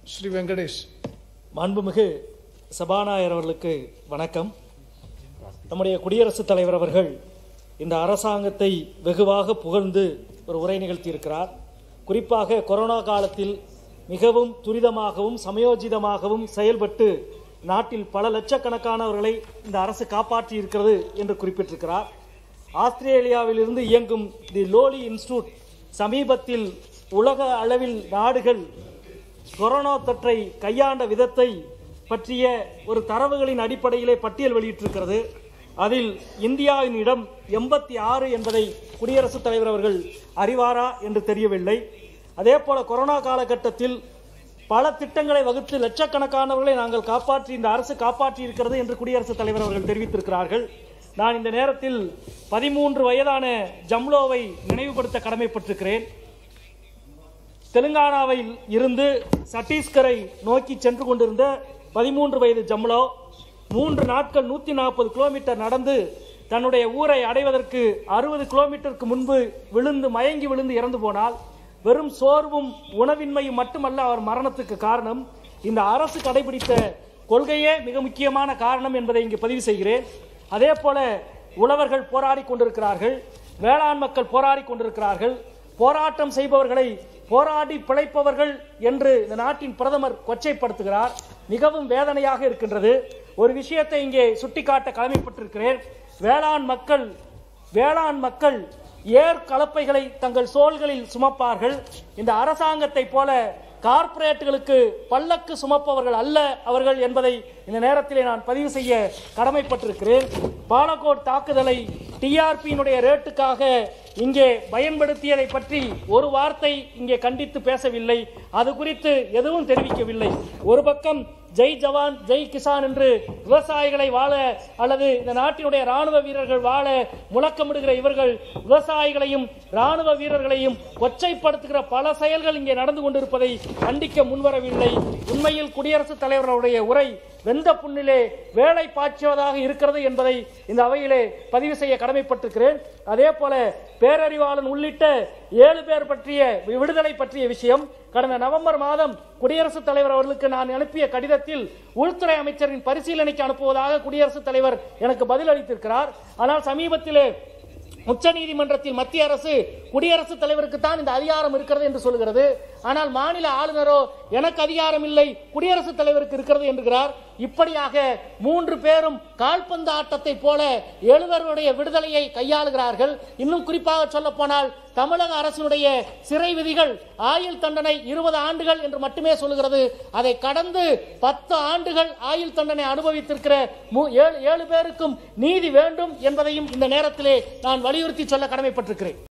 Sri Venkatesh. மாண்புமிகு சபாநாயகர் அவர்களுக்கு வணக்கம் நம்முடைய குடியரசுத் தலைவர் அவர்கள் இந்த அரசாங்கத்தை வெகுவாக புகழ்ந்து ஒரு உரை நிகழ்த்தியிருக்கிறார் குறிப்பாக கொரோனா காலத்தில் மிகவும் துரிதமாகவும் சமயோஜிதமாகவும் செயல்பட்டு நாட்டில் பல லட்சக்கணக்கானவர்களை இந்த அரசு காப்பாற்றி இருக்கிறது என்று குறிப்பிட்டிருக்கிறார் ஆஸ்திரேலியாவிலிருந்து இயங்கும் தி லோலி இன்ஸ்டிடியூட் சமீபத்தில் உலக அளவில் நாடுகள் கொரோனா தொற்றை கையாண்ட விதத்தை பற்றிய ஒரு தரவுகளின் அடிப்படையிலே பட்டியல் வெளியிட்டிருக்கிறது அதில் இந்தியாவின் இடம் எண்பத்தி ஆறு என்பதை குடியரசுத் தலைவர் அவர்கள் அறிவாரா என்று தெரியவில்லை அதே போல கொரோனா காலகட்டத்தில் பல திட்டங்களை வகுத்து லட்சக்கணக்கானவர்களை நாங்கள் காப்பாற்றி இந்த அரசு காப்பாற்றி இருக்கிறது என்று குடியரசுத் தலைவர் அவர்கள் தெரிவித்திருக்கிறார்கள் நான் இந்த நேரத்தில் பதிமூன்று வயதான ஜம்லோவை நினைவுபடுத்த கடமைப்பட்டிருக்கிறேன் தெலுங்கானாவில் இருந்து சத்தீஸ்கரை நோக்கி சென்று கொண்டிருந்த பதிமூன்று வயது ஜம்லோ மூன்று நாட்கள் நூற்றி நாற்பது கிலோமீட்டர் நடந்து தன்னுடைய ஊரை அடைவதற்கு அறுபது கிலோமீட்டருக்கு முன்பு விழுந்து மயங்கி விழுந்து இறந்து போனால் வெறும் சோர்வும் உணவின்மையும் மட்டுமல்ல அவர் மரணத்துக்கு காரணம் இந்த அரசு கடைபிடித்த கொள்கையே மிக முக்கியமான காரணம் என்பதை இங்கு பதிவு செய்கிறேன் அதே போல உழவர்கள் போராடி கொண்டிருக்கிறார்கள் வேளாண் மக்கள் போராடி கொண்டிருக்கிறார்கள் போராட்டம் செய்பவர்களை போராடி பிழைப்பவர்கள் என்று இந்த நாட்டின் பிரதமர் கொச்சைப்படுத்துகிறார் மிகவும் வேதனையாக இருக்கின்றது ஒரு விஷயத்தை இங்கே சுட்டிக்காட்ட கடமைப்பட்டிருக்கிறேன் வேளாண் மக்கள் வேளாண் மக்கள் ஏர் கலப்பைகளை தங்கள் சோள்களில் சுமப்பார்கள் இந்த அரசாங்கத்தை போல கார்ப்பரேட்டுகளுக்கு பல்லக்கு சுமப்பவர்கள் அல்ல அவர்கள் என்பதை இந்த நேரத்திலே நான் பதிவு செய்ய கடமைப்பட்டிருக்கிறேன் பாலக்கோட் தாக்குதலை டிஆர்பியினுடைய ரேட்டுக்காக இங்கே பயன்படுத்தியதை பற்றி ஒரு வார்த்தை இங்கே கண்டித்து பேசவில்லை அது குறித்து எதுவும் தெரிவிக்கவில்லை ஒரு பக்கம் ஜெய் ஜவான் ஜெய் கிசான் என்று விவசாயிகளை வாழ அல்லது இந்த நாட்டினுடைய ராணுவ வீரர்கள் வாழ முழக்கமிடுகிற இவர்கள் விவசாயிகளையும் ராணுவ வீரர்களையும் கொச்சைப்படுத்துகிற பல செயல்கள் இங்கே நடந்து கொண்டிருப்பதை கண்டிக்க முன்வரவில்லை உண்மையில் குடியரசுத் தலைவர்களுடைய உரை வெந்த புண்ணிலே வேலை பாய்ச்சுவதாக இருக்கிறது என்பதை இந்த அவையிலே பதிவு செய்ய கடமைப்பட்டிருக்கிறேன் அதே போல பேரறிவாளன் உள்ளிட்ட ஏழு பேர் பற்றிய விடுதலை பற்றிய விஷயம் கடந்த நவம்பர் மாதம் குடியரசுத் தலைவர் அவர்களுக்கு நான் அனுப்பிய கடிதத்தில் உள்துறை அமைச்சரின் பரிசீலனைக்கு அனுப்புவதாக குடியரசுத் தலைவர் எனக்கு பதில் அளித்திருக்கிறார் ஆனால் சமீபத்திலே உச்சநீதிமன்றத்தில் மத்திய அரசு குடியரசுத் தலைவருக்கு தான் இந்த அதிகாரம் இருக்கிறது என்று சொல்கிறது ஆனால் மாநில ஆளுநரோ எனக்கு அதிகாரம் இல்லை குடியரசுத் தலைவருக்கு இருக்கிறது என்கிறார் இப்படியாக மூன்று பேரும் கால்பந்து ஆட்டத்தை போல எழுவருடைய விடுதலையை கையாளுகிறார்கள் இன்னும் குறிப்பாக சொல்ல போனால் தமிழக அரசினுடைய சிறை விதிகள் ஆயுள் தண்டனை இருபது ஆண்டுகள் என்று மட்டுமே சொல்லுகிறது அதை கடந்து பத்து ஆண்டுகள் ஆயுள் தண்டனை அனுபவித்திருக்கிற மூ- ஏழு ஏழு பேருக்கும் நீதி வேண்டும் என்பதையும் இந்த நேரத்திலே நான் வலியுறுத்தி சொல்ல கடமைப்பட்டிருக்கிறேன்